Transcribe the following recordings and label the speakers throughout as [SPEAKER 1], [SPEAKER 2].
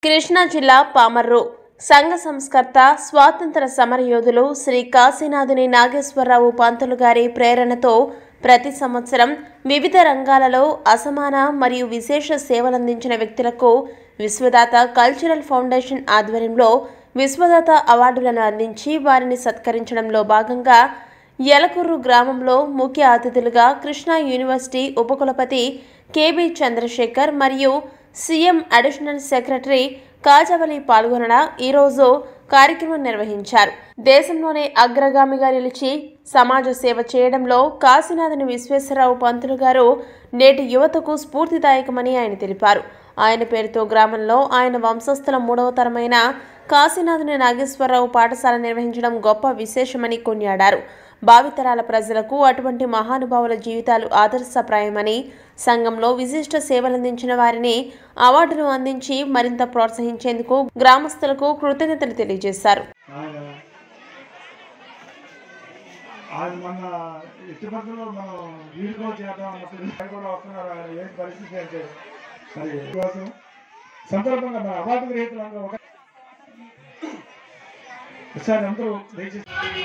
[SPEAKER 1] కృష్ణా జిల్లా పామర్రు సంఘ సంస్కర్త స్వాతంత్ర సమరయోధులు శ్రీ కాశీనాథుని నాగేశ్వరరావు పంతులు గారి ప్రేరణతో ప్రతి సంవత్సరం వివిధ రంగాలలో అసమాన మరియు విశేష సేవలందించిన వ్యక్తులకు విశ్వదాత కల్చరల్ ఫౌండేషన్ ఆధ్వర్యంలో విశ్వదాత అవార్డులను అందించి వారిని సత్కరించడంలో భాగంగా యలకుర్రు గ్రామంలో ముఖ్య అతిథులుగా కృష్ణా యూనివర్సిటీ ఉపకులపతి కేబి చంద్రశేఖర్ మరియు సీఎం అడిషనల్ సెక్రటరీ కాజవలి పాల్గొనడ ఈరోజు కార్యక్రమం నిర్వహించారు దేశంలోనే అగ్రగామిగా నిలిచి సమాజ సేవ చేయడంలో కాశీనాథుని విశ్వేశ్వరరావు పంతులు గారు నేటి యువతకు స్ఫూర్తిదాయకమని ఆయన తెలిపారు ఆయన పేరుతో గ్రామంలో ఆయన వంశస్థుల మూడవ తరమైన కాశీనాథుని నాగేశ్వరరావు పాఠశాల నిర్వహించడం గొప్ప విశేషమని కొనియాడారు భావితరాల ప్రజలకు అటువంటి మహానుభావుల జీవితాలు ఆదర్శప్రాయమని సంఘంలో విశిష్ట సేవలందించిన వారిని అవార్డును అందించి మరింత ప్రోత్సహించేందుకు గ్రామస్తులకు కృతజ్ఞతలు తెలియజేశారు
[SPEAKER 2] ఆయన ఆయన మొన్న ఎట్టి పరిస్థితుల్లో మనం వీడికో చేద్దాం అన్నప్పుడు ఆయన కూడా వస్తున్నారు ఆయన ఏం పరిస్థితి అంటే మరి కోసం సందర్భంగా మన అవార్డు గ్రహీతలు అందరూ ఒక సార్ అందరూ దయచేసి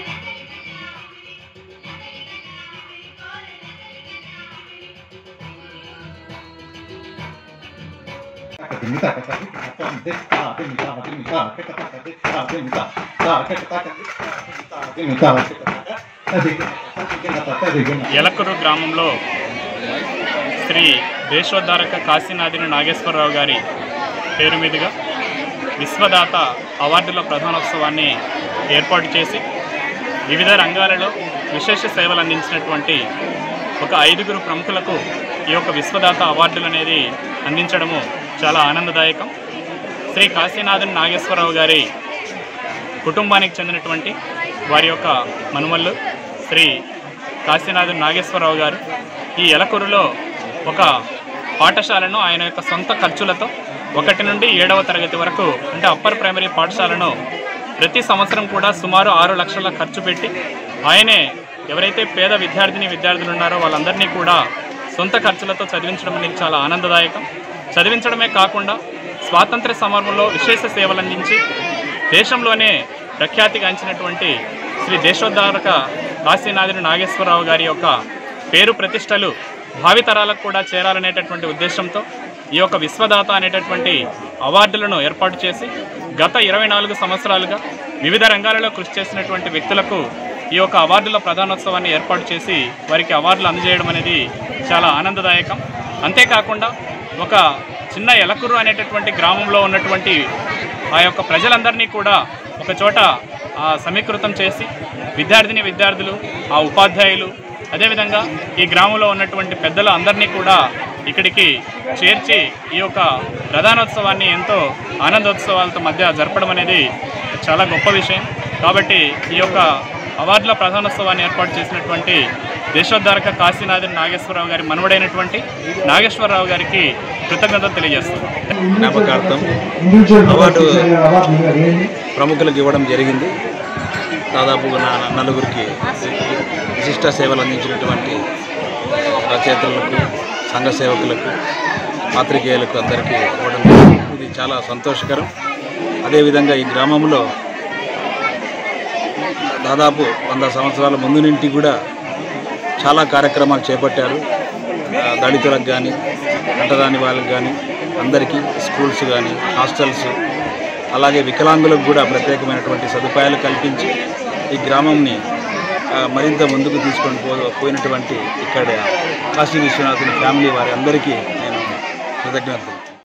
[SPEAKER 3] ఎలకూరు గ్రామంలో శ్రీ దేశోద్ధారక కాశీనాథుని నాగేశ్వరరావు గారి పేరు మీదుగా విశ్వదాత అవార్డుల ప్రధానోత్సవాన్ని ఏర్పాటు చేసి వివిధ రంగాలలో విశేష సేవలు అందించినటువంటి ఒక ఐదుగురు ప్రముఖులకు ఈ యొక్క విశ్వదాత అవార్డులు అనేది అందించడము చాలా ఆనందదాయకం శ్రీ కాశీనాథన్ నాగేశ్వరరావు గారి కుటుంబానికి చెందినటువంటి వారి యొక్క మనుమల్లు శ్రీ కాశీనాథన్ నాగేశ్వరరావు గారు ఈ ఎలకూరులో ఒక పాఠశాలను ఆయన యొక్క సొంత ఖర్చులతో ఒకటి నుండి ఏడవ తరగతి వరకు అంటే అప్పర్ ప్రైమరీ పాఠశాలను ప్రతి సంవత్సరం కూడా సుమారు ఆరు లక్షల ఖర్చు పెట్టి ఆయనే ఎవరైతే పేద విద్యార్థిని విద్యార్థులు ఉన్నారో వాళ్ళందరినీ కూడా సొంత ఖర్చులతో చదివించడం అనేది చాలా ఆనందదాయకం చదివించడమే కాకుండా స్వాతంత్ర సమరంలో విశేష సేవలు అందించి దేశంలోనే ప్రఖ్యాతిగాంచినటువంటి శ్రీ దేశోద్ధారక కాశీనాథుని నాగేశ్వరరావు గారి యొక్క పేరు ప్రతిష్టలు భావితరాలకు కూడా చేరాలనేటటువంటి ఉద్దేశంతో ఈ యొక్క విశ్వదాత అనేటటువంటి అవార్డులను ఏర్పాటు చేసి గత ఇరవై నాలుగు సంవత్సరాలుగా వివిధ రంగాలలో కృషి చేసినటువంటి వ్యక్తులకు ఈ యొక్క అవార్డుల ప్రధానోత్సవాన్ని ఏర్పాటు చేసి వారికి అవార్డులు అందజేయడం అనేది చాలా ఆనందదాయకం అంతేకాకుండా ఒక చిన్న ఎలకూరు అనేటటువంటి గ్రామంలో ఉన్నటువంటి ఆ యొక్క ప్రజలందరినీ కూడా ఒక చోట ఆ, సమీకృతం చేసి విద్యార్థిని విద్యార్థులు ఆ ఉపాధ్యాయులు అదేవిధంగా ఈ గ్రామంలో ఉన్నటువంటి పెద్దలు అందరినీ కూడా ఇక్కడికి చేర్చి ఈ యొక్క ప్రధానోత్సవాన్ని ఎంతో ఆనందోత్సవాలతో మధ్య జరపడం అనేది చాలా గొప్ప విషయం కాబట్టి ఈ యొక్క అవార్డుల ప్రధానోత్సవాన్ని ఏర్పాటు చేసినటువంటి దేశోద్ధారక కాశీనాథన్ నాగేశ్వరరావు గారి మనవడైనటువంటి నాగేశ్వరరావు గారికి కృతజ్ఞతలు తెలియజేస్తున్నాను
[SPEAKER 4] జ్ఞాపకార్థం
[SPEAKER 2] అవార్డు
[SPEAKER 4] ప్రముఖులకు ఇవ్వడం జరిగింది దాదాపు నా- నలుగురికి విశిష్ట సేవలు అందించినటువంటి రచయితలకు సంఘ సేవకులకు పాత్రికేయులకు అందరికీ ఇవ్వడం జరిగింది. ఇది చాలా సంతోషకరం అదేవిధంగా ఈ గ్రామంలో దాదాపు వంద సంవత్సరాల ముందు నుండి కూడా చాలా కార్యక్రమాలు చేపట్టారు ఆ, దళితులకు కానీ అంటరాని వాళ్ళకి కానీ అందరికీ స్కూల్స్ కానీ హాస్టల్స్ అలాగే వికలాంగులకు కూడా ప్రత్యేకమైనటువంటి సదుపాయాలు కల్పించి ఈ గ్రామంని ఆ, మరింత ముందుకు తీసుకొని పో పోయినటువంటి ఇక్కడ కాశీ విశ్వనాథుని ఫ్యామిలీ వారి అందరికీ నేను కృతజ్ఞతలు